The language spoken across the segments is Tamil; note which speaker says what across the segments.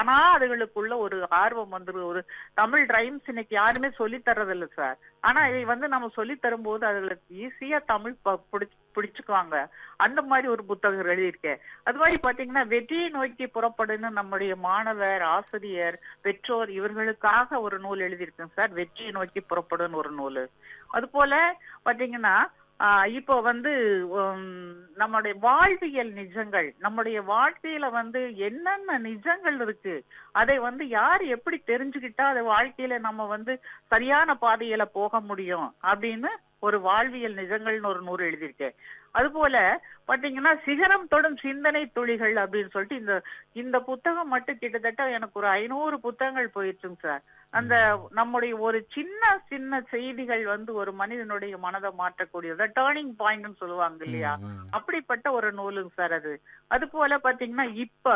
Speaker 1: தானா அதுகளுக்குள்ள ஒரு ஆர்வம் வந்துரும் ஒரு தமிழ் ரைம்ஸ் இன்னைக்கு யாருமே சொல்லி தர்றதில்ல சார் ஆனா இதை வந்து நம்ம சொல்லி தரும்போது அதுகளுக்கு ஈஸியா தமிழ் ப- பிடிச்சு பிடிச்சுக்குவாங்க அந்த மாதிரி ஒரு புத்தகம் எழுதியிருக்கேன் அது மாதிரி பாத்தீங்கன்னா வெற்றியை நோக்கி புறப்படுன்னு நம்முடைய மாணவர் ஆசிரியர் பெற்றோர் இவர்களுக்காக ஒரு நூல் எழுதியிருக்கேன் சார் வெற்றியை நோக்கி புறப்படுன்னு ஒரு நூல் அது போல பாத்தீங்கன்னா ஆஹ் இப்போ வந்து உம், நம்முடைய வாழ்வியல் நிஜங்கள் நம்முடைய வாழ்க்கையில வந்து என்னென்ன நிஜங்கள் இருக்கு அதை வந்து யார் எப்படி தெரிஞ்சுக்கிட்டா அது வாழ்க்கையில நம்ம வந்து சரியான பாதையில போக முடியும் அப்படின்னு ஒரு வாழ்வியல் நிஜங்கள்னு ஒரு நூறு எழுதியிருக்கேன் அது போல பாத்தீங்கன்னா சிகரம் தொடும் சிந்தனை துளிகள் அப்படின்னு சொல்லிட்டு இந்த இந்த புத்தகம் மட்டும் கிட்டத்தட்ட எனக்கு ஒரு ஐநூறு புத்தகங்கள் போயிடுச்சுங்க சார் அந்த நம்முடைய ஒரு சின்ன சின்ன செய்திகள் வந்து ஒரு மனிதனுடைய மனதை மாற்றக்கூடியது டேர்னிங் பாயிண்ட்னு சொல்லுவாங்க இல்லையா
Speaker 2: ம், ம்.
Speaker 1: அப்படிப்பட்ட ஒரு நூலுங்க சார் அது அது போல பாத்தீங்கன்னா இப்ப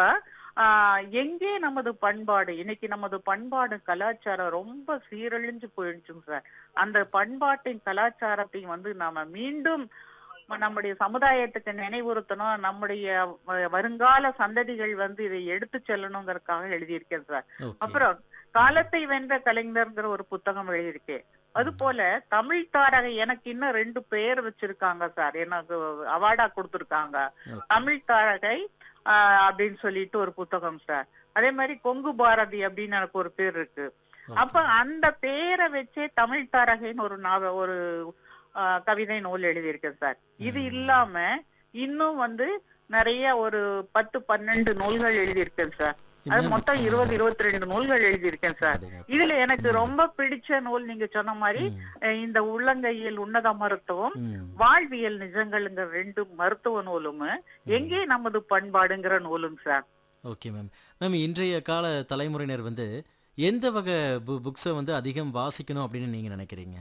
Speaker 1: ஆஹ் எங்கே நமது பண்பாடு இன்னைக்கு நமது பண்பாடு கலாச்சாரம் ரொம்ப சீரழிஞ்சு போயிடுச்சுங்க சார் அந்த பண்பாட்டின் கலாச்சாரத்தையும் வந்து நாம மீண்டும் நம்முடைய சமுதாயத்துக்கு நினைவுறுத்தணும் நம்முடைய வ- வருங்கால சந்ததிகள் வந்து இதை எடுத்து செல்லணுங்கிறதுக்காக எழுதியிருக்கேன் சார்
Speaker 2: ஓகே.
Speaker 1: அப்புறம் காலத்தை வென்ற கலைஞர்ங்கிற ஒரு புத்தகம் எழுதியிருக்கேன் அது போல தமிழ் தாரகை எனக்கு இன்னும் ரெண்டு பேர் வச்சிருக்காங்க சார் எனக்கு அவார்டா கொடுத்திருக்காங்க
Speaker 2: ஓகே.
Speaker 1: தமிழ் தாரகை ஆஹ், அப்படின்னு சொல்லிட்டு ஒரு புத்தகம் சார் அதே மாதிரி கொங்கு பாரதி அப்படின்னு எனக்கு ஒரு பேர் இருக்கு
Speaker 2: ஓகே.
Speaker 1: அப்ப அந்த பேரை வச்சே தமிழ் தாரகைன்னு ஒரு நாவ ஒரு ஆஹ், கவிதை நூல் எழுதியிருக்கேன் சார் இது
Speaker 2: ம்.
Speaker 1: இல்லாம இன்னும் வந்து நிறைய ஒரு பத்து பன்னெண்டு நூல்கள் எழுதியிருக்கேன் சார் அது
Speaker 2: இன்னும்
Speaker 1: மொத்தம் இருபது இருபத்தி ரெண்டு நூல்கள் எழுதியிருக்கேன் சார்
Speaker 2: அப்படிங்க.
Speaker 1: இதுல எனக்கு
Speaker 2: ம்.
Speaker 1: ரொம்ப பிடிச்ச நூல் நீங்க சொன்ன மாதிரி
Speaker 2: ம்,
Speaker 1: அஹ், இந்த உள்ளங்கையில் உன்னத மருத்துவம்
Speaker 2: ம்,
Speaker 1: வாழ்வியல் நிஜங்கள்ங்கிற ரெண்டு மருத்துவ நூலும்
Speaker 2: ம்.
Speaker 1: எங்கே நமது பண்பாடுங்கிற நூலும் சார்
Speaker 2: ஓகே மேம் மேம் இன்றைய கால தலைமுறையினர் வந்து எந்த வகை பு புக்ஸை வந்து அதிகம் வாசிக்கணும் அப்படின்னு நீங்க நினைக்கிறீங்க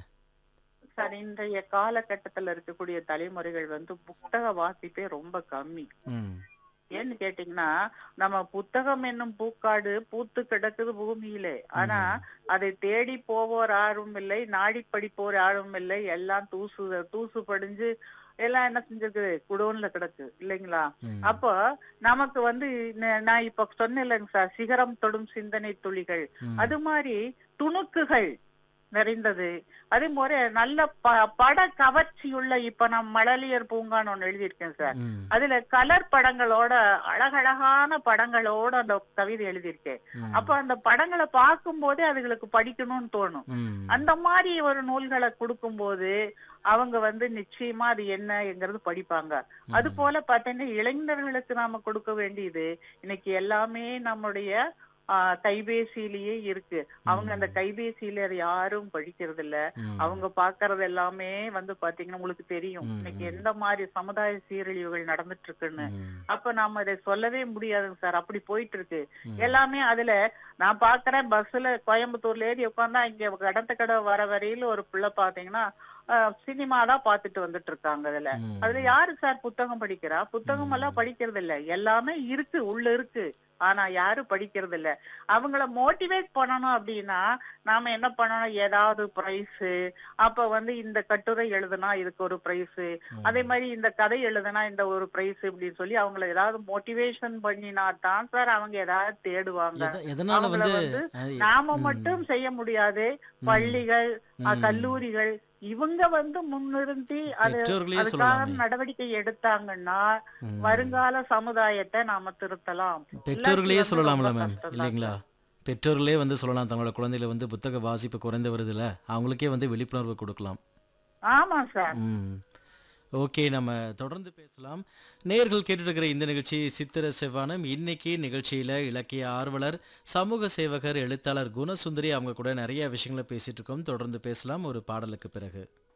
Speaker 1: சார் இன்றைய காலகட்டத்துல இருக்கக்கூடிய தலைமுறைகள் வந்து புத்தக வாசிப்பே ரொம்ப கம்மி
Speaker 2: ம்
Speaker 1: ஏன்னு கேட்டீங்கன்னா நம்ம புத்தகம் என்னும் பூக்காடு பூத்து கிடக்குது பூமியிலே ஆனா
Speaker 2: ம்.
Speaker 1: அதை தேடி போவோர் யாரும் இல்லை நாடி படிப்போர் யாரும் இல்லை எல்லாம் தூசு தூசு படிஞ்சு எல்லாம் என்ன செஞ்சிருக்குது குடோன்ல கிடக்கு இல்லைங்களா
Speaker 2: ம்.
Speaker 1: அப்போ நமக்கு வந்து ந- நான் இப்ப சொன்னேன்லங்க சார் சிகரம் தொடும் சிந்தனை துளிகள்
Speaker 2: ம்.
Speaker 1: அது மாதிரி துணுக்குகள் நிறைந்தது அதே மாதிரி நல்ல ப- பட கவர்ச்சியுள்ள இப்ப நான் மழலியர் பூங்கான்னு ஒண்ணு எழுதியிருக்கேன் சார்
Speaker 2: ம்,
Speaker 1: அதுல கலர் படங்களோட அழகழகான படங்களோட அந்த கவிதை எழுதியிருக்கேன்
Speaker 2: ம்.
Speaker 1: அப்ப அந்த படங்களை பார்க்கும் போதே அதுகளுக்கு படிக்கணும்னு தோணும்
Speaker 2: ம்.
Speaker 1: அந்த மாதிரி ஒரு நூல்களை கொடுக்கும்போது அவங்க வந்து நிச்சயமா அது என்னங்கிறது படிப்பாங்க அது போல பாத்தீங்கன்னா இளைஞர்களுக்கு நாம கொடுக்க வேண்டியது இன்னைக்கு எல்லாமே நம்முடைய ஆஹ், கைபேசியிலேயே இருக்கு அவங்க அந்த கைபேசியில அதை யாரும் படிக்கிறது இல்ல
Speaker 2: ம்.
Speaker 1: அவங்க பாக்குறது எல்லாமே வந்து பாத்தீங்கன்னா உங்களுக்கு தெரியும்
Speaker 2: ம்,
Speaker 1: இன்னைக்கு
Speaker 2: ம்.
Speaker 1: எந்த மாதிரி சமுதாய சீரழிவுகள் நடந்துட்டு இருக்குன்னு
Speaker 2: ம்.
Speaker 1: அப்ப நாம இதை சொல்லவே முடியாதுங்க சார் அப்படி போயிட்டு இருக்கு
Speaker 2: ம்.
Speaker 1: எல்லாமே அதுல நான் பாக்குறேன் பஸ்ல கோயம்புத்தூர்ல ஏறி உட்காந்தா இங்க கடத்த கடை வர வரையில ஒரு பிள்ளை பாத்தீங்கன்னா சினிமா தான் பாத்துட்டு வந்துட்டு இருக்காங்க அதுல
Speaker 2: ம்.
Speaker 1: அதுல யாரு சார் புத்தகம் படிக்கிறா புத்தகம் எல்லாம் படிக்கிறது இல்ல எல்லாமே இருக்கு உள்ள இருக்கு ஆனா யாரும் படிக்கிறது இல்ல அவங்கள மோட்டிவேட் பண்ணணும் அப்படின்னா நாம என்ன பண்ணணும் ஏதாவது பிரைஸ் அப்ப வந்து இந்த கட்டுரை எழுதுனா இதுக்கு ஒரு பிரைஸ்
Speaker 2: ம்.
Speaker 1: அதே மாதிரி இந்த கதை எழுதுனா இந்த ஒரு பிரைஸ் இப்படின்னு சொல்லி அவங்கள ஏதாவது மோட்டிவேஷன் பண்ணினா தான் சார் அவங்க ஏதாவது தேடுவாங்க
Speaker 2: எத- எதனால
Speaker 1: அவங்கள
Speaker 2: வந்து
Speaker 1: வந்து
Speaker 2: அது-
Speaker 1: நாம
Speaker 2: ம்.
Speaker 1: மட்டும் செய்ய முடியாது
Speaker 2: ம்.
Speaker 1: பள்ளிகள் அஹ்,
Speaker 2: ம்.
Speaker 1: கல்லூரிகள் இவங்க வந்து முன்னிறுத்தி அது
Speaker 2: பெற்றோர்களே
Speaker 1: அதுக்காக
Speaker 2: சொல்லலாமே
Speaker 1: நடவடிக்கை எடுத்தாங்கன்னா
Speaker 2: ம்.
Speaker 1: வருங்கால சமுதாயத்தை நாம திருத்தலாம்
Speaker 2: பெற்றோர்களே
Speaker 1: இல்லாட்டி வந்து
Speaker 2: சொல்லலாம்ல
Speaker 1: ரொம்ப
Speaker 2: மேம்
Speaker 1: கஷ்டம் தான்
Speaker 2: இல்லைங்களா பெற்றோர்களே வந்து சொல்லலாம் தங்களோட குழந்தைகளை வந்து புத்தக வாசிப்பு குறைந்து வருதுல அவங்களுக்கே வந்து விழிப்புணர்வு கொடுக்கலாம்
Speaker 1: ஆமா சார்
Speaker 2: ம் ஓகே நம்ம தொடர்ந்து பேசலாம் நேயர்கள் கேட்டுட்டு இருக்கிற இந்த நிகழ்ச்சி சித்திர செவ்வானம் இன்னைக்கு நிகழ்ச்சியில் இலக்கிய ஆர்வலர் சமூக சேவகர் எழுத்தாளர் குணசுந்தரி அவங்க கூட நிறைய விஷயங்களை பேசிட்டு இருக்கோம் தொடர்ந்து பேசலாம் ஒரு பாடலுக்கு பிறகு